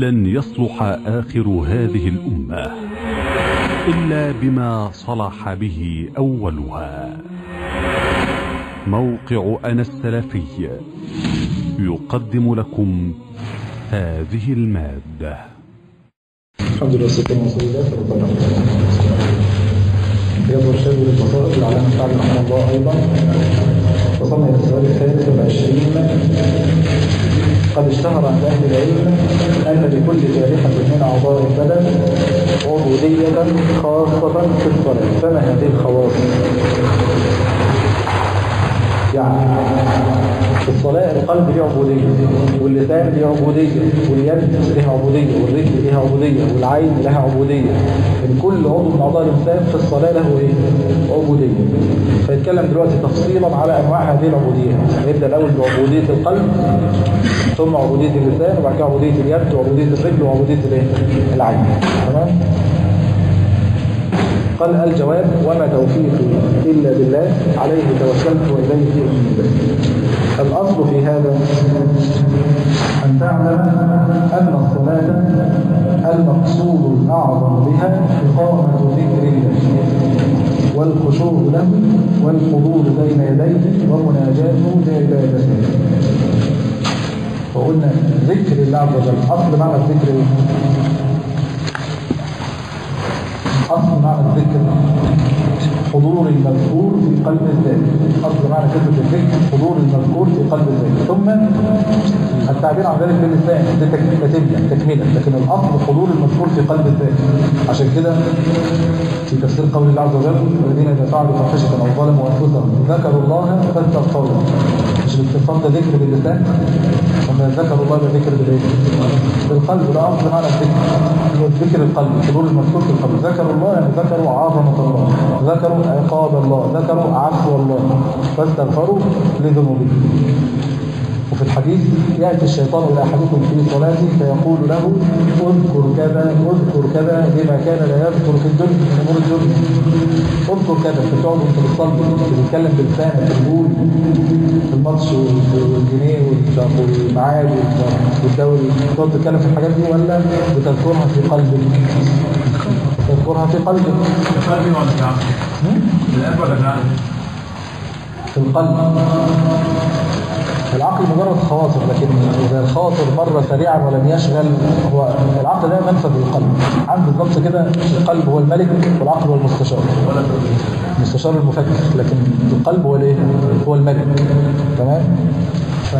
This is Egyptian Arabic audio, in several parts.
لن يصلح آخر هذه الأمة إلا بما صلح به أولها موقع أنا السلفي يقدم لكم هذه المادة الحمد لله والصلاة والسلام على رسول الله رياض الشاب للبصائر العلامة سعد رحمه الله أيضا وصلنا إلى السؤال الثالث والعشرين قد اشتهر عند أهل العلم أن لكل جارحة من أعضاء البدن عبودية خاصة في الصلاة فما هذه الخواص؟ يعني في الصلاة القلب له عبودية واللسان له عبودية واليد لها عبودية والرجل لها عبودية والعين لها عبودية يعني كل عضو من أعضاء الإنسان في الصلاة له إيه؟ عبودية فيتكلم دلوقتي تفصيلا على أنواع هذه العبودية نبدأ الأول بعبودية القلب ثم عبودية اللسان وبعد كده عبودية اليد وعبودية الرجل وعبودية الإيه؟ العين تمام؟ قال الجواب وما توفيقي إلا بالله عليه توكلت وإليه أنيب الأصل في هذا أن تعلم أن الصلاة المقصود الأعظم بها إقامة ذكر الله والخشوع له والحضور بين يديه ومناجاته لعبادته وقلنا ذكر الله عز وجل أصل معنى الذكر أصل معنى الذكر حضور المذكور في قلب الذات أصل معنى كلمة الذكر حضور المذكور في قلب الذات ثم التعبير عن ذلك باللسان ده تكملة تكملة لكن الأصل حضور المذكور في قلب الذات عشان كده في تفسير قول الله عز وجل والذين إذا فعلوا فاحشة أو ظلموا أنفسهم ذكروا الله فاستغفروا مش الاستغفار ده ذكر باللسان وما ذكروا الله بذكر بالايه؟ بالقلب ده أصل معنى الذكر هو ذكر القلب حضور المذكور في القلب ذكروا الله يعني ذكروا عظمة الله ذكروا عقاب الله ذكروا عفو الله فاستغفروا لذنوبهم وفي الحديث يأتي الشيطان إلى أحدكم في صلاته فيقول له اذكر كذا اذكر كذا لما كان لا يذكر في الدنيا من أمور الدنيا اذكر كذا انت تقعد وانت بتصلي بتتكلم بلسانك بتقول في الماتش والجنيه والمعاد والدوري تقعد تتكلم في الحاجات دي ولا بتذكرها في قلبك؟ تذكرها في قلبك في قلبي ولا في عقلي؟ في القلب ولا في العقل؟ في القلب العقل مجرد خواطر لكن إذا الخاطر مر سريعا ولم يشغل هو العقل ده منفذ للقلب عند بالضبط كده القلب هو الملك والعقل هو المستشار المستشار المفكر لكن القلب هو الايه هو الملك تمام ف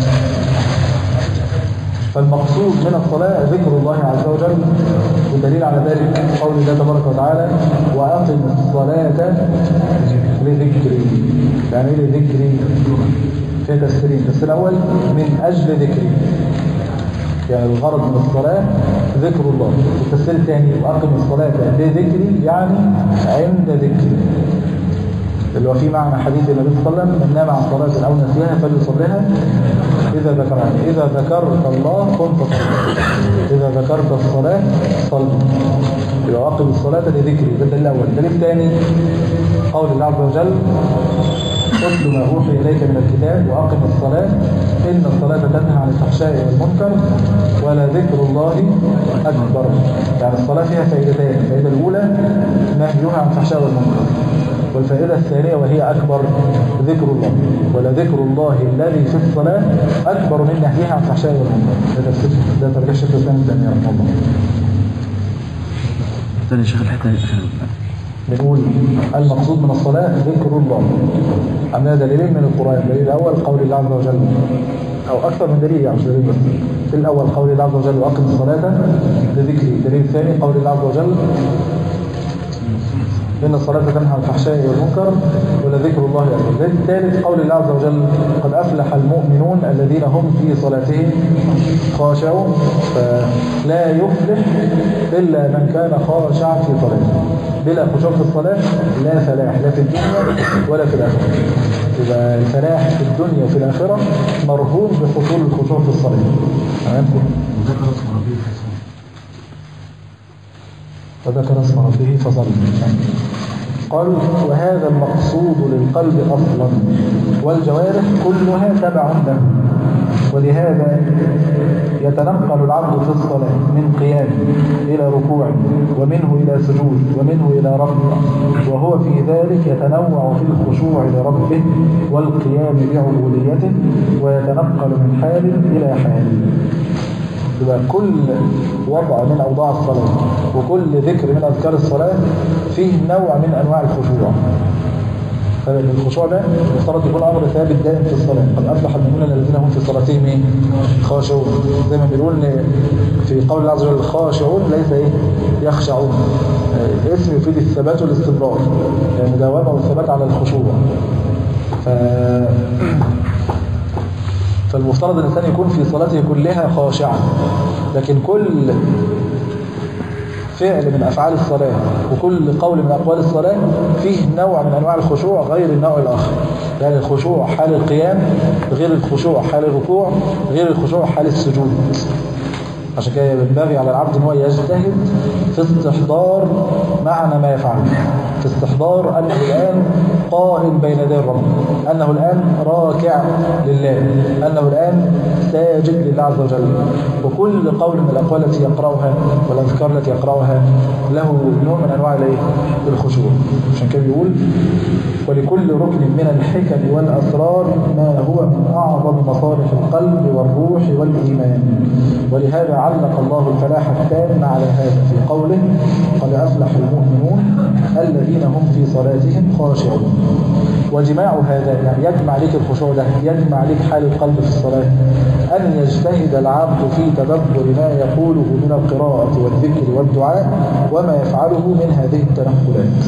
فالمقصود من الصلاة ذكر الله عز وجل والدليل على ذلك قول الله تبارك وتعالى وأقم الصلاة لذكري يعني ايه لذكري فيها تفسيرين التفسير الأول من أجل ذكري يعني الغرض من الصلاة ذكر الله التفسير الثاني وأقم الصلاة لذكري يعني عند ذكري اللي هو في معنى حديث النبي صلى الله عليه وسلم من نام عن صلاة أو نسيها فليصليها إذا ذكرها إذا ذكرت الله كنت صلى إذا ذكرت الصلاة صل يبقى أقم الصلاة لذكري ده الدليل الأول الدليل الثاني قول الله عز وجل اتل ما أوحي إليك من الكتاب وأقم الصلاة إن الصلاة تنهى عن الفحشاء والمنكر ولذكر الله أكبر يعني الصلاة فيها فائدتين الفائدة الأولى نهيها عن الفحشاء والمنكر والفائدة الثانية وهي أكبر ذكر الله ولذكر الله الذي في الصلاة أكبر من نهيها عن الفحشاء والمنكر ده تفسير ده ترجع الشيخ الإسلام الثاني رحمه الله ثاني شيخ الحتة بنقول المقصود من الصلاة ذكر الله عندنا دليلين من القرآن الدليل الأول قول الله عز وجل أو أكثر من دليل يعني مش دليل بس الأول قول الله عز وجل وأقم الصلاة لذكري الدليل الثاني قول الله عز وجل إن الصلاة تنهى عن الفحشاء والمنكر ولذكر الله أكبر الدليل الثالث قول الله عز وجل قد أفلح المؤمنون الذين هم في صلاتهم خاشعون فلا يفلح إلا من كان خاشعا في صلاته بلا خشوع في الصلاة لا فلاح لا في الدنيا ولا في الآخرة يبقى الفلاح في الدنيا وفي الآخرة مرهون بحصول الخشوع في الصلاة تمام وذكر اسم ربه فصل وذكر اسم ربه فصل قال وهذا المقصود للقلب أصلا والجوارح كلها تبع له ولهذا يتنقل العبد في الصلاة من قيام إلى ركوع ومنه إلى سجود ومنه إلى رفع وهو في ذلك يتنوع في الخشوع لربه والقيام بعبوديته ويتنقل من حال إلى حال يبقى كل وضع من أوضاع الصلاة وكل ذكر من أذكار الصلاة فيه نوع من أنواع الخشوع فالخشوع ده يفترض يكون امر ثابت دائم في الصلاه قد افلح المؤمنون الذين هم في صلاتهم ايه خاشعون زي ما بنقول إن في قول الله عز وجل خاشعون ليس ايه يخشعون آه، الاسم يفيد الثبات والاستمرار يعني مداومه والثبات على الخشوع ف فالمفترض الانسان يكون في صلاته كلها خاشعا لكن كل فعل من أفعال الصلاة وكل قول من أقوال الصلاة فيه نوع من أنواع الخشوع غير النوع الآخر يعني الخشوع حال القيام غير الخشوع حال الركوع غير الخشوع حال السجود عشان كده ينبغي على العبد ان هو يجتهد في استحضار معنى ما يفعل في استحضار انه الان قائم بين يدي الرب انه الان راكع لله انه الان ساجد لله عز وجل وكل قول من الاقوال التي يقراها والاذكار التي يقراها له نوع من انواع الايه الخشوع عشان كده بيقول ولكل ركن من الحكم والأسرار ما هو من أعظم مصالح القلب والروح والإيمان ولهذا علق الله الفلاح التام على هذا في قوله قد أفلح المؤمنون الذين هم في صلاتهم خاشعون وجماع هذا يعني يجمع لك الخشوع ده يجمع لك حال القلب في الصلاة أن يجتهد العبد في تدبر ما يقوله من القراءة والذكر والدعاء وما يفعله من هذه التنقلات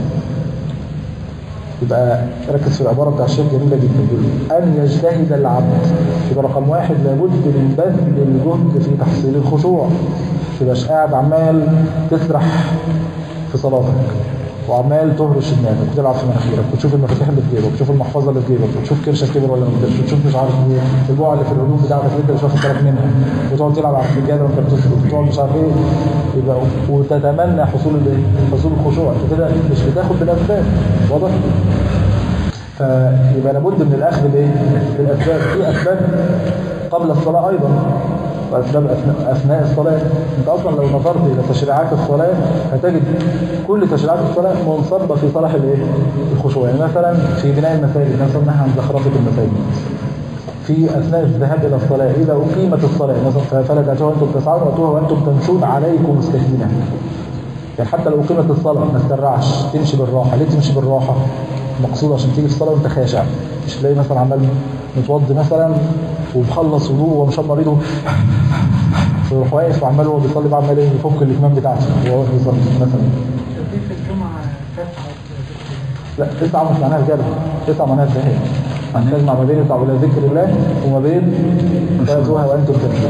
يبقى ركز في العبارة بتاع الشيخ جميلة جدا بيقول أن يجتهد العبد يبقى رقم واحد لابد من بذل الجهد في تحصيل الخشوع تبقاش قاعد عمال تسرح في صلاتك وعمال تهرش دماغك وتلعب في مناخيرك وتشوف المفاتيح اللي في جيبك وتشوف المحفظه اللي في جيبك وتشوف كرشك كبر ولا ما كبرش وتشوف مش عارف ايه البقعه اللي في الهدوم بتاعتك اللي انت مش واخد بالك منها وتقعد تلعب على السجاده وانت بتسجد وتقعد مش عارف ايه يبقى وتتمنى حصول الايه؟ حصول الخشوع انت كده مش بتاخد بالاسباب واضح؟ فيبقى لابد من الاخذ بايه؟ بالاسباب في اسباب قبل الصلاه ايضا وأسباب أثناء, أثناء الصلاة أنت أصلا لو نظرت إلى تشريعات الصلاة هتجد كل تشريعات الصلاة منصبة في صلاح الإيه؟ الخشوع يعني مثلا في بناء المساجد مثلا نهى عن زخرفة المساجد في أثناء الذهاب إلى الصلاة إذا أقيمت الصلاة مثلا فلا تأتوها وأنتم تسعون وأتوها وأنتم تمشون عليكم السكينة يعني حتى لو أقيمت الصلاة ما تسرعش تمشي بالراحة ليه تمشي بالراحة؟ مقصود عشان تيجي في الصلاة وأنت خاشع مش تلاقي مثلا عمال متوضي مثلا ومخلص وضوء ومشمر ايده ويروح واقف وعمال وهو بيصلي بقى عمال يفك الكمام بتاعته وهو واقف بيصلي مثلا دي في الجمعة تسعة لا تسعة مش معناها الجبل تسعة معناها الزهاد أن تجمع ما بين تسعة إلى ذكر الله وما بين فاتوها وأنتم تمشون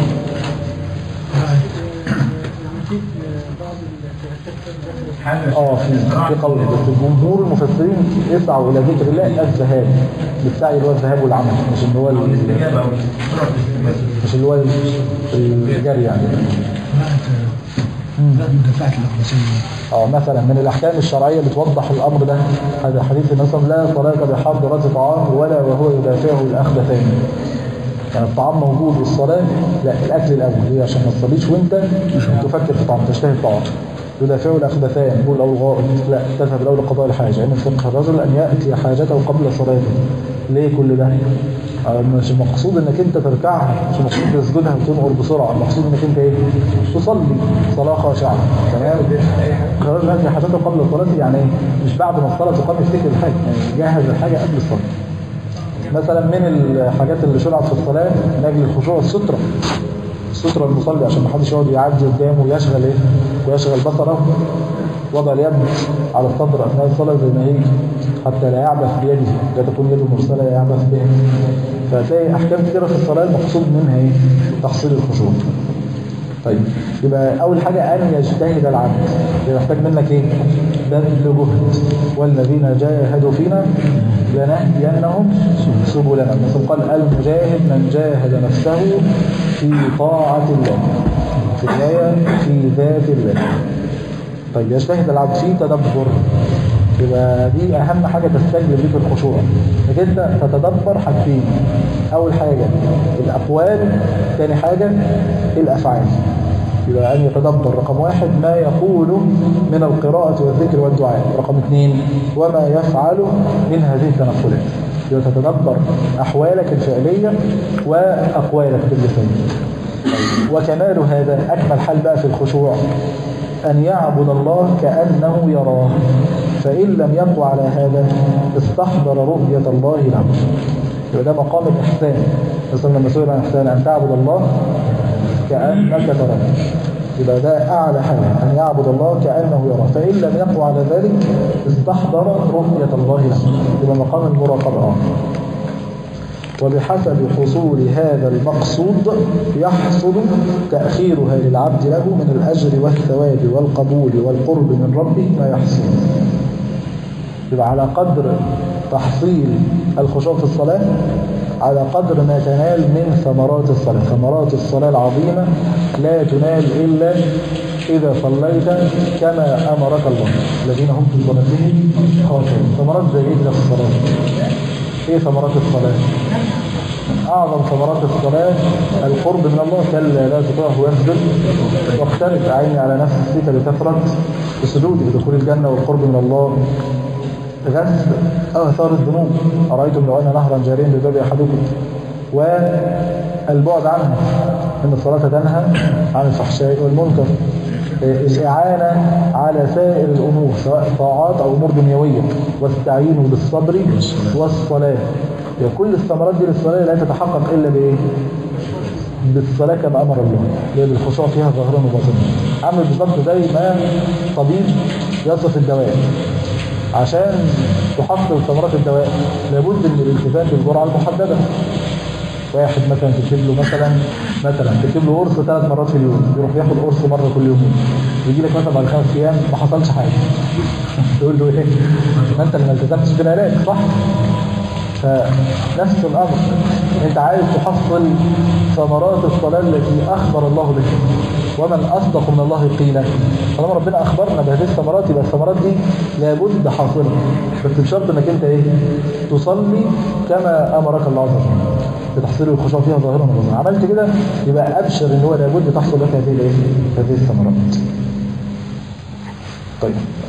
لما جيت بعض الترتيب داخل اه في في قول بس جمهور المفسرين يسعوا الى ذكر الله الذهاب بالسعي اللي هو الذهاب والعمل مش اللي هو ال- مش اللي هو ال- الجري يعني مدافعة الأخلاصية اه مثلا من الاحكام الشرعيه اللي توضح الامر ده هذا حديث النبي صلى الله عليه وسلم لا صلاه بحضره طعام ولا وهو يدافعه الاخبثان يعني الطعام موجود والصلاه لا الاكل الاول ليه عشان ما تصليش وانت تفكر في طعام تشتهي الطعام يدافعه الاخبثان يقول او الغائط لا تذهب الاول لقضاء الحاجه يعني فقه الرجل ان ياتي حاجته قبل صلاته ليه كل ده؟ آه، مش المقصود انك انت تركعها مش المقصود تسجدها وتنقر بسرعه المقصود انك انت ايه تصلي صلاه خاشعه تمام قرار الناس حاجته قبل الصلاه يعني إيه؟ مش بعد ما الصلاه تقام يفتكر الحاجه يعني جهز الحاجه قبل الصلاه مثلا من الحاجات اللي شرعت في الصلاه من اجل الخشوع الستره سترة المصلي عشان ما حدش يقعد يعدي قدامه ويشغل ايه ويشغل بصره وضع اليد على الصدر اثناء الصلاه زي ما هي حتى لا يعبث بيده لا تكون يده مرسله يعبث بها فتلاقي احكام كثيره في الصلاه المقصود منها ايه تحصيل الخشوع طيب يبقى اول حاجه ان يجتهد العبد يبقى محتاج منك ايه بذل جهد والذين جاهدوا فينا لنهدينهم سبلنا مثل قال المجاهد من جاهد نفسه في طاعه الله في الآية في ذات الله طيب يجتهد العبد في تدبر يبقى دي اهم حاجه تستجلب بيك الخشوع انك انت تتدبر حاجتين اول حاجه الاقوال ثاني حاجه الافعال يبقى ان يتدبر رقم واحد ما يقول من القراءه والذكر والدعاء رقم اثنين وما يفعل من هذه التنقلات يبقى تتدبر احوالك الفعليه واقوالك باللسان وكمال هذا اكمل حال بقى في الخشوع أن يعبد الله كأنه يراه فإن لم يقوى على هذا استحضر رؤية الله له يبقى ده مقام الإحسان مثلا لما سئل عن الإحسان أن تعبد الله كأنك تراه يبقى ده أعلى حاجة أن يعبد الله كأنه يراه فإن لم يقوى على ذلك استحضر رؤية الله له يبقى مقام المراقبة وبحسب حصول هذا المقصود يحصل تأخيرها للعبد له من الأجر والثواب والقبول والقرب من ربه ما يحصل يبقى على قدر تحصيل الخشوع في الصلاة على قدر ما تنال من ثمرات الصلاة ثمرات الصلاة العظيمة لا تنال إلا إذا صليت كما أمرك الله الذين هم في صلاتهم خاشعون ثمرات زي إيه في الصلاة ايه ثمرات الصلاة اعظم ثمرات الصلاة القرب من الله كلا لا تطعه واسجد واقترب عيني على نفسك بكثرة السجود بدخول الجنة والقرب من الله غسل اثار الذنوب ارايتم لو ان نهرا جاريا بباب احدكم والبعد عنها ان الصلاة تنهى عن الفحشاء والمنكر الإعانة على سائر الأمور سواء طاعات أو أمور دنيوية واستعينوا بالصبر والصلاة يعني كل الثمرات دي للصلاة لا تتحقق إلا بإيه؟ بالصلاة كما أمر الله لأن الخشوع فيها ظاهرا وباطنا عامل بالضبط زي ما طبيب يصف الدواء عشان تحصل ثمرات الدواء لابد من الالتزام بالجرعة المحددة واحد مثلا تكتب له مثلا مثلا تكتب له قرص ثلاث مرات في اليوم يروح ياخد قرص مره كل يوم يجي لك مثلا بعد خمس ايام ما حصلش حاجه تقول له ايه ما انت اللي ما التزمتش بالعلاج صح فنفس الامر انت عايز تحصل ثمرات الصلاه التي اخبر الله بها ومن اصدق من الله قيلا طالما ربنا اخبرنا بهذه الثمرات يبقى الثمرات دي لابد حاصله بس بشرط انك انت ايه تصلي كما امرك الله عز وجل بتحصيل الخشوع فيها ظاهرا وباطنا عملت كده يبقى ابشر ان هو لابد تحصل لك هذه الايه هذه الثمرات طيب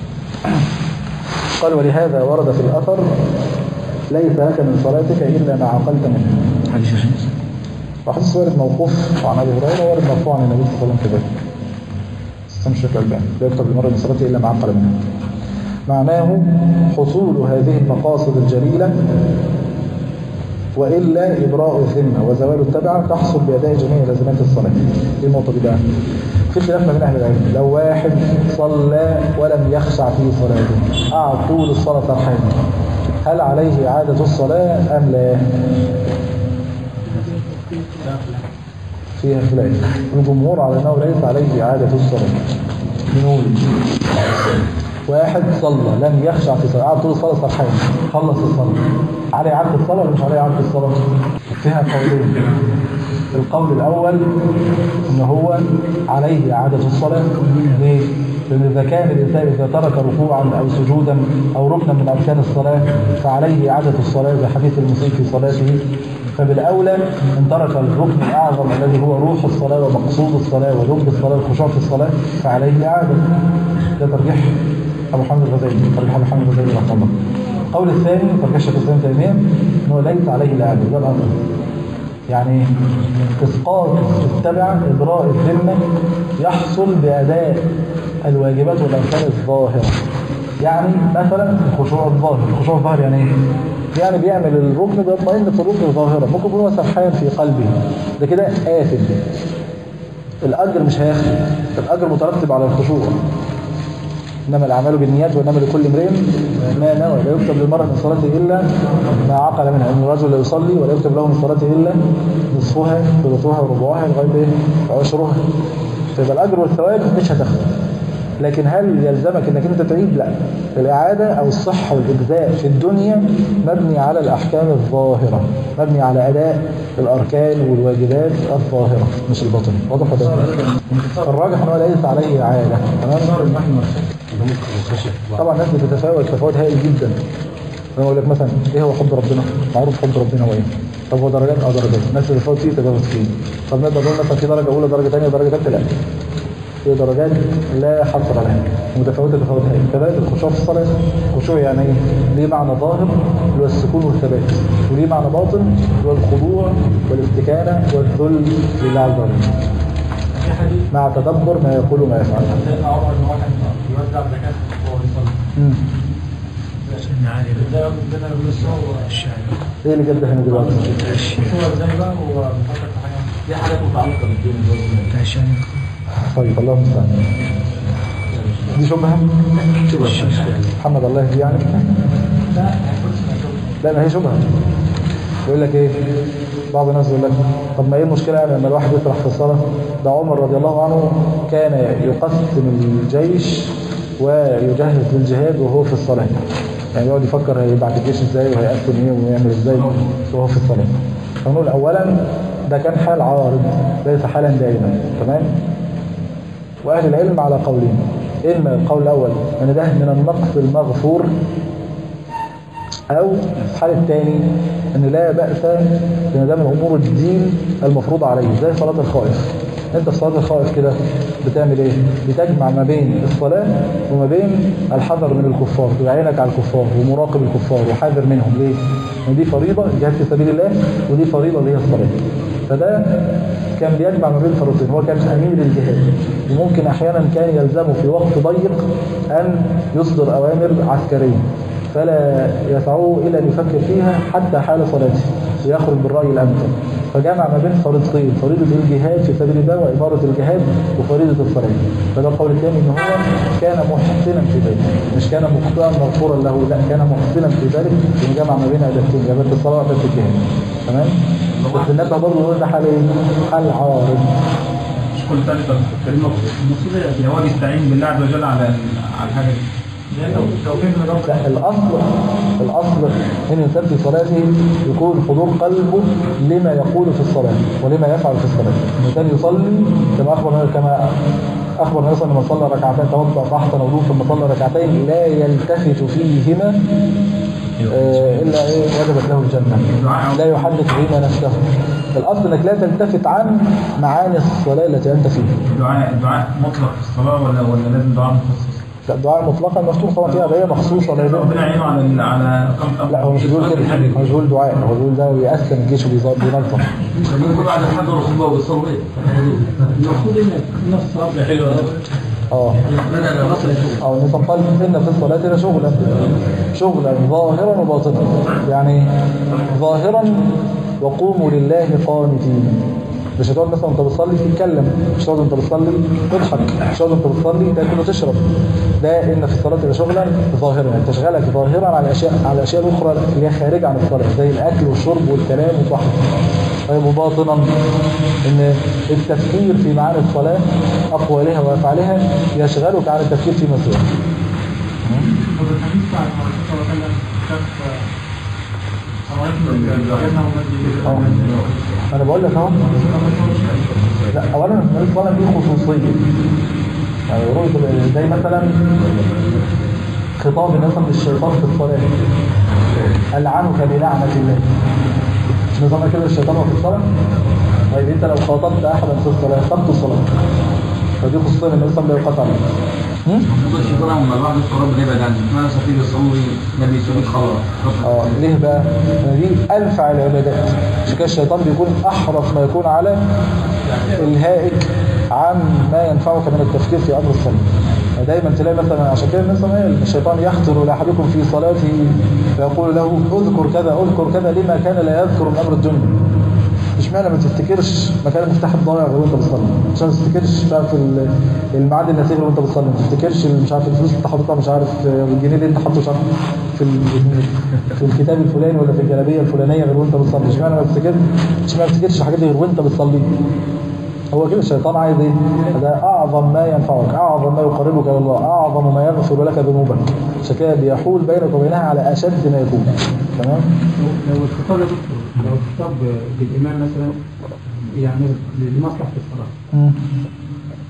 قال ولهذا ورد في الاثر ليس لك من صلاتك الا ما عقلت منها حديث يا شيخ وحديث وارد موقوف عن ابي هريره وارد مرفوع عن النبي صلى الله عليه وسلم كذلك سمع الشيخ الالباني لا يكتب لمرء من صلاته الا ما عقل منها معناه حصول هذه المقاصد الجليله وإلا إبراء الذمة وزوال التبعة تحصل بأداء جميع لازمات الصلاة دي النقطة دي بقى في خلاف ما بين أهل العلم لو واحد صلى ولم يخشع في صلاته قعد طول الصلاة سرحان هل عليه إعادة الصلاة أم لا؟ فيها خلاف الجمهور على أنه ليس عليه إعادة الصلاة بنقول واحد صلى لم يخشع في صلاة قعد طول الصلاة سرحان خلص الصلاة عليه عقد الصلاة ولا مش عليه عقد الصلاة فيها قولين القول الأول إن هو عليه إعادة الصلاة ليه؟ لأن إذا كان الإنسان إذا ترك ركوعا أو سجودا أو ركنا من أركان الصلاة فعليه إعادة الصلاة زي حديث المسيء في صلاته فبالأولى إن ترك الركن الأعظم الذي هو روح الصلاة ومقصود الصلاة ولب الصلاة الخشوع في الصلاة فعليه إعادة ده ترجيح أبو حمد الغزالي ترجيح أبو حمد الغزالي رحمه الله القول الثاني ترجيح شيخ الإسلام تيمية إن هو ليس عليه الإعادة ده الأمر يعني إسقاط التبع إبراء الذمة يحصل بأداء الواجبات والأركان الظاهرة يعني مثلا الخشوع الظاهر الخشوع الظاهر يعني ايه؟ يعني بيعمل الركن بيطمئن في الركن ظاهرا ممكن يكون هو سرحان في قلبه ده كده آثم الأجر مش هياخد الأجر مترتب على الخشوع إنما الأعمال بالنيات وإنما لكل امرئ ما نوى لا يكتب للمرء من صلاته إلا ما عقل منها إن الرجل لا يصلي ولا يكتب له من صلاته إلا نصفها ثلثها وربعها لغاية إيه عشرها فيبقى الأجر والثواب مش هتاخد لكن هل يلزمك انك انت تعيد لا الاعاده او الصحه والاجزاء في الدنيا مبني على الاحكام الظاهره مبني على اداء الاركان والواجبات الظاهره مش الباطنه واضح ولا الراجح ان هو ليس عليه اعاده تمام طبعا الناس بتتفاوت تفاوت هائل جدا انا اقول لك مثلا ايه هو حب ربنا معروف حب ربنا هو ايه طب هو درجات اه درجات الناس بتتفاوت فيه تتفاوت فيه طب نقدر نقول مثلا في درجه اولى درجه ثانيه درجه ثالثه لا في درجات لا حصر لها متفاوته تفاوت هائل كذلك الخشوع في الصلاه الخشوع يعني ايه ليه معنى ظاهر اللي هو السكون والثبات وليه معنى باطن اللي هو الخضوع والاستكانه والذل لله عز وجل في حديث مع تدبر ما يقول وما يفعل سيدنا عمر ان واحد يوزع زكاه وهو بيصلي مم. عشان عالي ده ربنا يقول له الشعر ايه اللي جد هنا دلوقتي هو ازاي بقى هو بيفكر في حاجه دي حاجات متعلقه بالدين عشان طيب الله المستعان دي شبهه محمد الله يهديه يعني لا ما هي شبهه يقول لك ايه بعض الناس يقول لك طب ما ايه المشكله يعني لما الواحد يسرح في الصلاه ده عمر رضي الله عنه كان يقسم الجيش ويجهز للجهاد وهو في الصلاه يعني يقعد يفكر هيبعت الجيش ازاي وهيقسم ايه ويعمل ازاي وهو في الصلاه فنقول اولا ده كان حال عارض ليس حالا دائما تمام واهل العلم على قولين اما القول الاول ان ده من النقص المغفور او الحال الثاني ان لا باس ان ده من امور الدين المفروض عليه زي صلاه الخائف انت في صلاه الخائف كده بتعمل ايه بتجمع ما بين الصلاه وما بين الحذر من الكفار وعينك على الكفار ومراقب الكفار وحاذر منهم ليه ان دي فريضه جهاد في سبيل الله ودي فريضه اللي هي الصلاه فده كان بيجمع ما بين فريضتين هو كان امير الجهاد وممكن احيانا كان يلزمه في وقت ضيق ان يصدر اوامر عسكريه فلا يسعه إلا أن يفكر فيها حتى حال صلاته ويخرج بالرأي الأمثل فجمع ما بين فريضتين فريضة الجهاد في سبيل الله وإمارة الجهاد وفريضة الصلاة فده القول الثاني إن هو كان محسنا في ذلك مش كان مخطئا مغفورا له لا كان محسنا في ذلك إنه جمع ما بين عبادتين عبادة الصلاة وعبادة الجهاد تمام بس النبي برضه يقول ده حال إيه؟ حال عارض مش كل ثالثة كلمة المفروض يعني هو بيستعين بالله عز وجل على على الحاجة دي لانه توفيق من رب لا الأصل الأصل إن الإنسان في صلاته يكون حضور قلبه لما يقول في الصلاة ولما يفعل في الصلاة الإنسان يصلي كما أخبر كما أخبر النبي صلى الله عليه وسلم صلى ركعتين توضأ فأحسن وضوء ثم صلى ركعتين لا يلتفت فيهما آه، إلا إيه وجبت له الجنة لا يحدث بهما نفسه الأصل إنك لا تلتفت عن معاني الصلاة التي أنت فيها الدعاء الدعاء مطلق في الصلاة ولا ولا لازم دعاء مخصص؟ لا الدعاء مطلقا مفتوح طبعا فيها أدعية مخصوصة لازم ربنا يعينه على ال- على إقامة لا هو مش بيقول كده هو مش بيقول دعاء هو بيقول ده بيقسم الجيش وبينظم خلينا نقول بعد الحمد الخطبه وبيصلي المفروض انك نفس صلاه حلوه اه لا لا لا بصلي او نظام قال ان في الصلاه لشغلا شغلا ظاهرا وباطنا يعني ظاهرا وقوموا لله قانتين مش هتقعد مثلا وانت بتصلي تتكلم مش هتقعد وانت بتصلي تضحك مش هتقعد وانت بتصلي تاكل وتشرب ده ان في الصلاه لشغلا ظاهرا يعني تشغلك ظاهرا على الاشياء على الاشياء الاخرى اللي هي خارجه عن الصلاه زي الاكل والشرب والكلام والضحك طيب وباطنا ان التفكير في معاني الصلاه اقوالها وافعالها يشغلك عن التفكير فيما سواه طب الحديث بتاع الرسول صلى الله عليه وسلم شاف أوقات جبنا اه انا بقول لك اهو لا اولا النبي صلى الله عليه وسلم دي خصوصيه يعني رؤيه زي مثلا خطاب النبي للشيطان في الصلاه العنك بلعنه الله مش نظام كده الشيطان وفي الصلاه طيب انت لو خاطبت احدا في الصلاه خطبت الصلاه فدي خصوصيه النبي صلى الله عليه وسلم لا يقاس عليها هم؟ موضوع الشيطان لما الواحد يذكر ربنا يبعد عنه ما سفير يصلي نبي يصلي خلاص اه ليه بقى؟ لأن دي أنفع العبادات عشان كده الشيطان بيكون أحرص ما يكون على الهائك عن ما ينفعك من التفكير في أمر الصلاة يعني دايما تلاقي مثلا عشان كده مثلا قال الشيطان يحضر لأحدكم في صلاته فيقول له اذكر كذا اذكر كذا لما كان لا يذكر من أمر الدنيا اشمعنى ما تفتكرش مكان المفتاح الضايع غير وانت بتصلي عشان ما تفتكرش مش عارف ال- الميعاد النتيجه غير وانت بتصلي ما تفتكرش مش عارف الفلوس اللي انت حاططها مش عارف الجنيه اللي انت حاطه مش عارف في ال- في الكتاب الفلاني ولا في الجلابيه الفلانيه غير وانت بتصلي اشمعنى ما تفتكرش اشمعنى ما تفتكرش الحاجات دي غير وانت بتصلي هو كده الشيطان عايز ايه ده اعظم ما ينفعك اعظم ما يقربك الى الله اعظم ما يغفر لك ذنوبك عشان كده بيحول بينك وبينها على اشد ما يكون تمام لو الخطاب يا دكتور لو الخطاب بالإمام مثلا يعني لمصلحة الصلاة مم.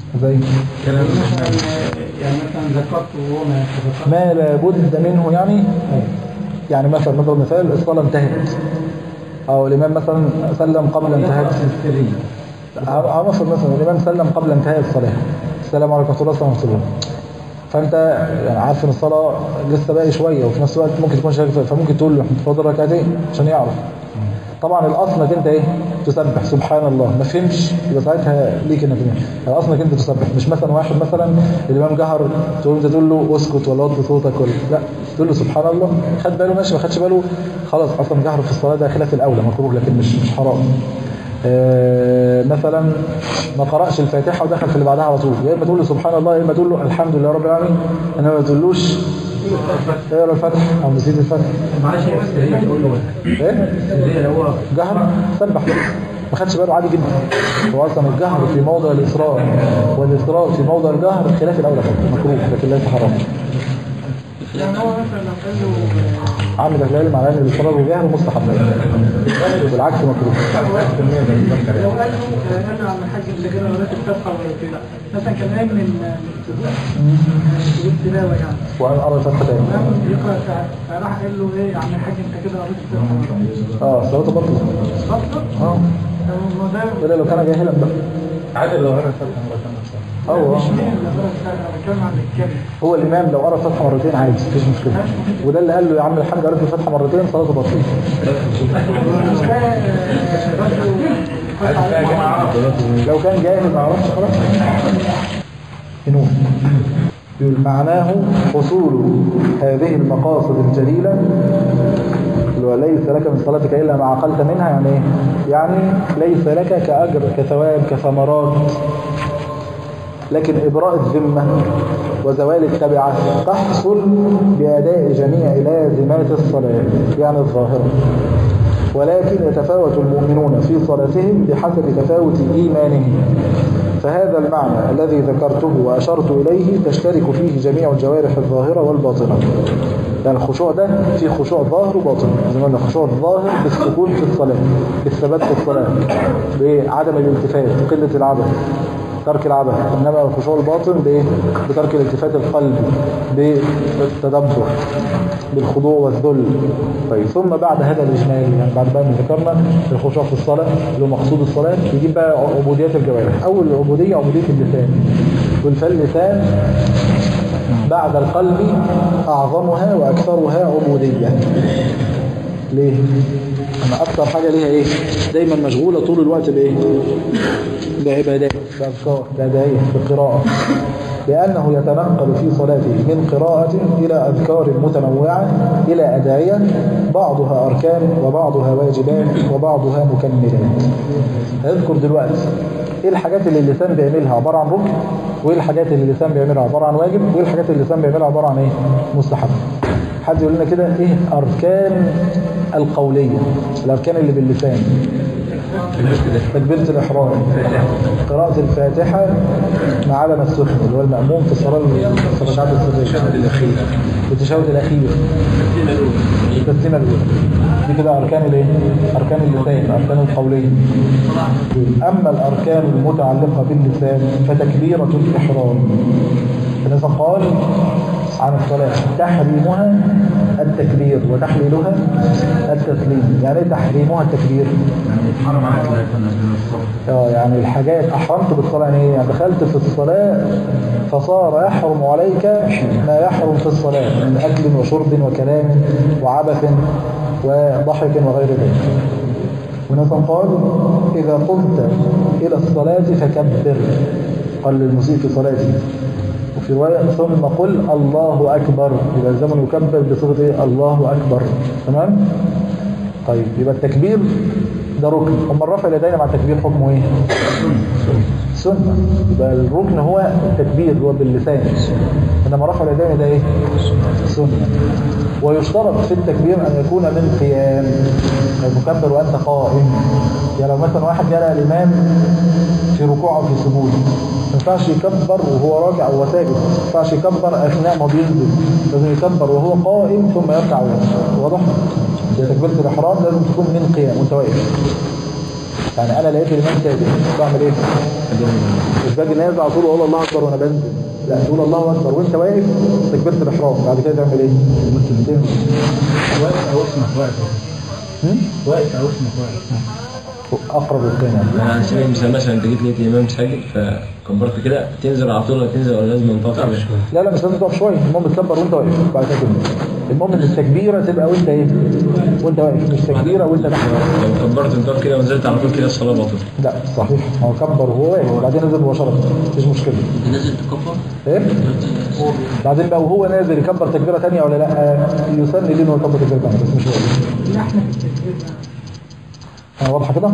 زي يعني مثلا يعني مثلا ذكرت وهو ما يتذكرش ما لابد منه يعني يعني مثلا نضرب مثال الصلاة انتهت أو الإمام مثلا سلم قبل انتهاء أو مثلا مثلا الإمام سلم قبل انتهاء الصلاة السلام عليكم ورحمة الله وبركاته فأنت يعني عارف إن الصلاة لسه باقي شوية وفي نفس الوقت ممكن تكون شايف فممكن تقول له احنا فاضل ركعتين عشان يعرف طبعا الاصل انك انت ايه تسبح سبحان الله ما فهمش يبقى ساعتها ليك انك تفهم. الاصل انك انت تسبح مش مثلا واحد مثلا الامام جهر تقول انت تقول له اسكت ولا وطي صوتك ولا لا تقول له سبحان الله خد باله ماشي ما خدش باله خلاص اصلا جهر في الصلاه ده خلاف الاولى مكروه لكن مش مش حرام آه، مثلا ما قرأش الفاتحة ودخل في اللي بعدها على طول يا اما تقول له سبحان الله يا اما تقول له الحمد لله رب العالمين انما ما تقولوش اقرا الفتح او نسيت الفتح معلش هي بس هي تقول له ايه اللي هو جهر سبح بس ما خدش باله عادي جدا هو اصلا الجهر في موضع الاصرار والاصرار في موضع الجهر خلاف الاولى فقط مكروه لكن ليس حرام يعني هو مثلا لو قال له عامل اهل العلم على ان الاصرار والجهر مستحب والعكس مكروه لو قال له قال له عم الحاج انت كده قريت الفتحه ولا كده مثلا كان قايم من من من التلاوه يعني وقال ارى الفتحه تاني قام يقرا ساعه فراح قال له ايه يا عم الحاج انت كده قريت الفتحه اه صلاته بطلت بطل اه هو ده الا لو كان جاهلا بقى عادل لو قرأ الفتحة مرة ثانية هو مش مين اللي قرا الفتحه انا بتكلم عن الكلمه هو الامام لو قرا الفتحه مرتين عادي مفيش مشكله وده اللي قال له يا عم الحاج قريت الفتحه مرتين صلاته بطلت لو كان جاهل ما عرفش خلاص نور يقول معناه حصول هذه المقاصد الجليلة اللي هو ليس لك من صلاتك إلا ما عقلت منها يعني إيه؟ يعني ليس لك كأجر كثواب كثمرات لكن إبراء الذمة وزوال التبعة تحصل بأداء جميع لازمات الصلاة يعني الظاهرة ولكن يتفاوت المؤمنون في صلاتهم بحسب تفاوت إيمانهم فهذا المعنى الذي ذكرته وأشرت إليه تشترك فيه جميع الجوارح الظاهرة والباطنة يعني الخشوع ده فيه خشوع ظاهر وباطن زي ما قلنا خشوع الظاهر بالسكون في الصلاة بالثبات في الصلاة بعدم الالتفات قلة العبث ترك العبث انما الخشوع الباطن بايه بترك الالتفات القلبي بالتدبر بالخضوع والذل طيب ثم بعد هذا الاجمال يعني بعد بقى ما ذكرنا الخشوع في الصلاه اللي هو مقصود الصلاه يجيب بقى عبوديات الجوارح اول عبوديه عبوديه اللسان والفاللسان بعد القلب اعظمها واكثرها عبوديه ليه؟ أنا أكثر حاجة ليها إيه؟ دايما مشغولة طول الوقت بإيه؟ بعبادات بأذكار بأدعية بقراءة لأنه يتنقل في صلاته من قراءة إلى أذكار متنوعة إلى أدعية بعضها أركان وبعضها واجبات وبعضها مكملات هذكر دلوقتي إيه الحاجات اللي اللسان بيعملها عبارة عن ركن وإيه الحاجات اللي اللسان بيعملها عبارة عن واجب وإيه الحاجات اللي اللسان بيعملها عبارة عن إيه؟ مستحب حد يقول لنا كده ايه اركان القولية الاركان اللي باللسان تكبيرة الاحرام قراءة الفاتحة مع علم السحر اللي هو المأموم في الصلاة في الركعات السرية التشهد الاخير التشهد الاخير التسليمة الاولى دي كده اركان الايه اركان اللسان اركان القولية اما الاركان المتعلقة باللسان فتكبيرة الاحرام الناس قال عن الصلاة تحريمها التكبير وتحليلها التسليم يعني ايه تحريمها التكبير حرم عليك لا تنزل الصف اه يعني الحاجات احرمت بالصلاة يعني ايه يعني دخلت في الصلاة فصار يحرم عليك ما يحرم في الصلاة من اكل وشرب وكلام وعبث وضحك وغير ذلك وناس قال اذا قمت الى الصلاة فكبر قال للمسيء في صلاته وفي رواية ثم قل الله أكبر يبقى الزمن يكبر بصيغة إيه الله أكبر تمام طيب يبقى التكبير ده ركن أما الرفع اليدين مع التكبير حكمه إيه سنة يبقى الركن هو التكبير هو باللسان إنما رفع اليدين ده إيه سنة ويشترط في التكبير أن يكون من قيام المكبر وأنت قائم يعني لو مثلا واحد جرى الإمام في ركوع أو في سجود ما ينفعش يكبر وهو راجع وهو ساجد ما ينفعش يكبر أثناء ما بينزل لازم يكبر وهو قائم ثم يركع وينزل واضح؟ ده تكبيرة الإحرام لازم تكون من قيام وأنت واقف يعني انا لقيت الامام ساجد بعمل ايه مش باجي نازل على طول واقول الله اكبر وانا بنزل لا تقول الله اكبر وانت واقف تكبيره الاحرام بعد كده تعمل ايه تنزل. واقف او اسمك واقف هم؟ واقف او اسمك واقف اقرب القيمه يعني على سبيل المثال مثلا انت جيت لقيت الامام ساجد فكبرت كده تنزل على طول ولا تنزل ولا لازم تقف كده؟ لا لا مش لازم تقف شويه المهم تكبر وانت واقف بعد كده تنزل. المهم ان التكبيره تبقى وانت ايه وانت واقف مش تكبيره وانت تحت لو كبرت انت واقف كده ونزلت على طول كده الصلاه باطله لا صحيح هو كبر وهو واقف وبعدين نزل مباشره مفيش مشكله نازل تكبر ايه بعدين بقى وهو نازل يكبر تكبيره ثانيه ولا لا يسن ليه انه يكبر تكبيره ثانيه بس مش هو احنا في التكبير بقى آه، واضحه كده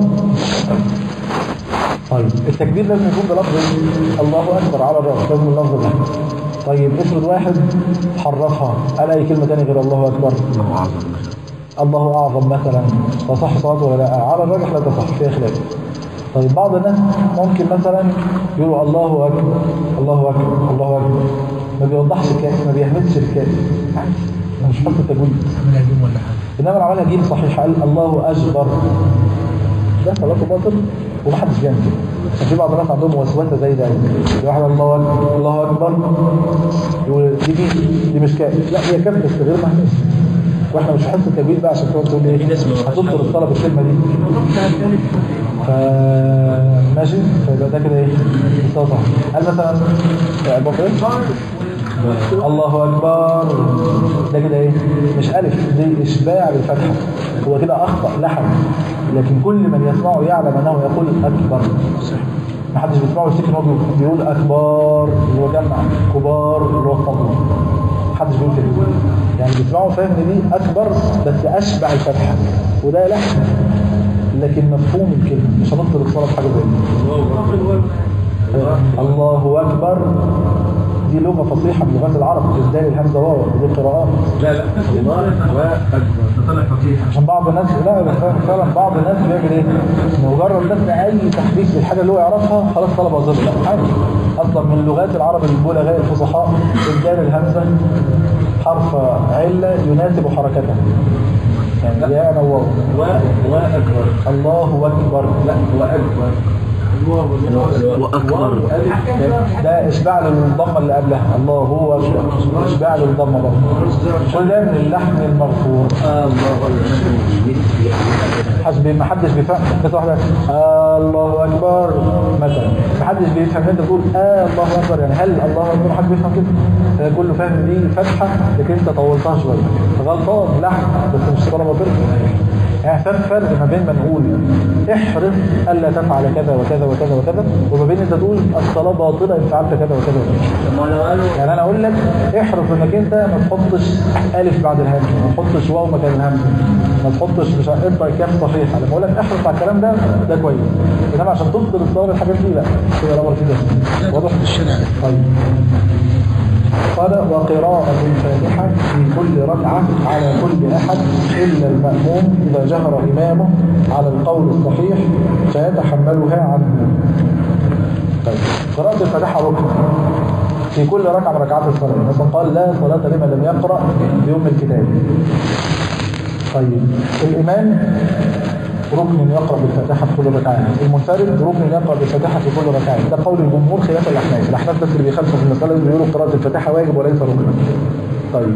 طيب التكبير لازم يكون بلفظ الله اكبر على الراس لازم اللفظ ده طيب افرض واحد حرفها قال اي كلمه ثانيه غير الله اكبر الله اعظم الله اعظم مثلا تصح صلاته ولا لا على الراجح لا تصح فيها خلاف طيب بعض الناس ممكن مثلا يقولوا الله اكبر الله اكبر الله اكبر ما بيوضحش الكاس ما بيهمسش الكاس مش حط التجويد انما لو عملها جيم صحيح قال الله اكبر ده صلاته باطل ومحدش بيعمل كده كان في بعض الناس عندهم وسوسه زي ده واحد الله اكبر الله اكبر يقول دي دي, دي مش كاس لا هي كاس بس غير مهمس واحنا مش هنحط التجويد بقى عشان تقعد تقول ايه هتبطل الصلاه بالكلمه دي ف ماشي فيبقى ده كده ايه مستوى صح هل مثلا ابو بكر الله اكبر ده كده ايه مش الف دي اشباع بالفتحه هو كده اخطا لحن لكن كل من يسمعه يعلم انه يقول اكبر ما حدش بيسمعه يفتكر ان هو بيقول اكبر اللي هو جمع كبار اللي هو الطبل محدش بيقول كده يعني بيسمعوا فاهم ان دي اكبر بس اشبع الفتحه وده لحن لكن مفهوم الكلمه مش هنطلق الصلاه بحاجه زي دي الله اكبر دي لغه فصيحه من لغات العرب ازاي الهمزه واو دي قراءات لا لا الله اكبر ده طلع فصيح عشان بعض الناس لا بس فعلا بعض الناس بيعمل ايه مجرد بس اي تحديث للحاجه اللي هو يعرفها خلاص طلب وظيفه لا عادي اصلا من لغات العرب البلغاء الفصحاء ابدال الهمزه حرف عله يناسب حركته يعني يا نوار و واكبر الله اكبر لا واكبر واكبر ده اشباع للضمه اللي قبلها الله هو أكبر. اشباع للضمه برضه كل ده من اللحن المغفور حسب ما حدش بيفهم بس واحده آه الله اكبر مثلا ما حدش بيفهم انت تقول آه الله اكبر يعني هل الله اكبر حد بيفهم كده ده كله فاهم دي فتحه لكن انت طولتها شويه غلطان لحن بس مش طالما فرق يعني فاهم فرق ما بين ما نقول احرص الا تفعل كذا وكذا وكذا وكذا وما بين انت تقول الصلاه باطله ان فعلت كذا وكذا وكذا يعني انا اقول لك احرص انك انت ما تحطش الف بعد الهمزه ما تحطش واو مكان الهمزه ما تحطش مش عارف انت كاف صحيحه لما اقول لك احرص على الكلام ده ده كويس انما عشان تفضل الصلاه الحاجات دي لا كده الامر كده واضح الشرع طيب قال وقراءة الفاتحة في كل ركعة على كل أحد إلا المأموم إذا جهر إمامه على القول الصحيح فيتحملها عنه طيب قراءة الفاتحة ركن في كل ركعة من ركعات الصلاة مثلا قال لا صلاة لمن لم يقرأ بأم الكتاب طيب الإمام ركن يقرأ بالفاتحة في كل ركعة المنفرد ركن يقرأ بالفاتحة في كل ركعة ده قول الجمهور خلاف الأحناف الأحناف بس اللي بيخالفوا في المسألة دي بيقولوا قراءة الفاتحة واجب وليس ركنا طيب